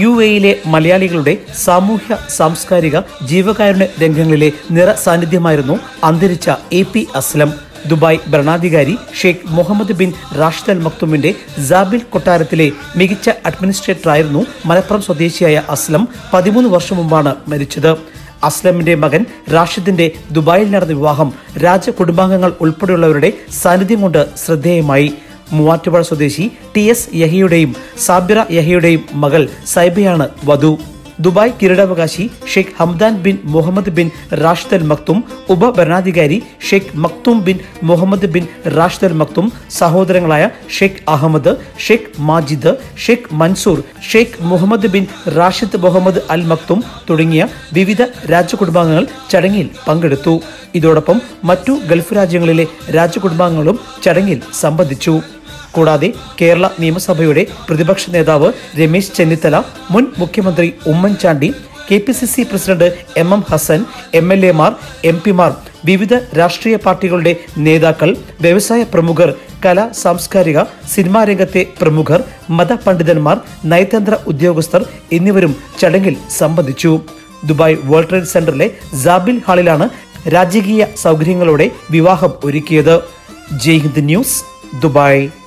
U എയിലെ മലയാളികളുടെ സാമൂഹ്യ സാംസ്കാരിക ജീവകാരുണ്യ രംഗങ്ങളിലെ നിറ സാന്നിധ്യമായിരുന്നു അന്തരിച്ച എ പി അസ്ലം ദുബായ് ഭരണാധികാരി Sheikh Mohammed bin Rashid Al മക്തുമിന്റെ ജാബിൽ കൊട്ടാരത്തിലെ മികച്ച അഡ്മിനിസ്ട്രേറ്ററായിരുന്നു മലപ്പുറം സ്വദേശിയായ അസ്ലം പതിമൂന്ന് വർഷം മുമ്പാണ് മരിച്ചത് അസ്ലമിന്റെ മകൻ റാഷിദിന്റെ ദുബായിൽ നടന്ന വിവാഹം രാജകുടുംബാംഗങ്ങൾ ഉൾപ്പെടെയുള്ളവരുടെ സാന്നിധ്യം കൊണ്ട് ശ്രദ്ധേയമായി മൂവാറ്റുപുഴ സ്വദേശി ടി എസ് യഹിയുടെയും സാബിറ യഹിയുടെയും മകൾ സൈബയാണ് വധു ദുബായ് കിരീടാവകാശി Sheikh Hamdan bin Mohammed bin Rashid Al Maktoum ഉപഭരണാധികാരി Sheikh Maktoum bin Mohammed bin Rashid Al Maktoum സഹോദരങ്ങളായ Sheikh Ahmed Sheikh Majid Sheikh Mansoor Sheikh Mohammed bin Rashid Mohammed Al Maktoum തുടങ്ങിയ വിവിധ രാജകുടുംബാംഗങ്ങൾ ചടങ്ങിൽ പങ്കെടുത്തു ഇതോടൊപ്പം മറ്റു ഗൾഫ് രാജ്യങ്ങളിലെ രാജകുടുംബാംഗങ്ങളും ചടങ്ങിൽ സംബന്ധിച്ചു കൂടാതെ കേരള നിയമസഭയുടെ പ്രതിപക്ഷ നേതാവ് രമേശ് ചെന്നിത്തല മുൻ മുഖ്യമന്ത്രി Oommen Chandy K P C C president M M Hasan M L എമാർ എം പിമാർ വിവിധ രാഷ്ട്രീയ പാർട്ടികളുടെ നേതാക്കൾ വ്യവസായ പ്രമുഖർ കലാ സാംസ്കാരിക സിനിമാ രംഗത്തെ പ്രമുഖർ മതപണ്ഡിതന്മാർ നയതന്ത്ര ഉദ്യോഗസ്ഥർ എന്നിവരും ചടങ്ങിൽ സംബന്ധിച്ചു ദുബായ് വേൾഡ് ട്രേഡ് സെന്ററിലെ ജാബിൽ ഹാളിലാണ് രാജകീയ സൗകര്യങ്ങളോടെ വിവാഹം ഒരുക്കിയത് ജയ് ഹിന്ദ് ന്യൂസ് ദുബായ്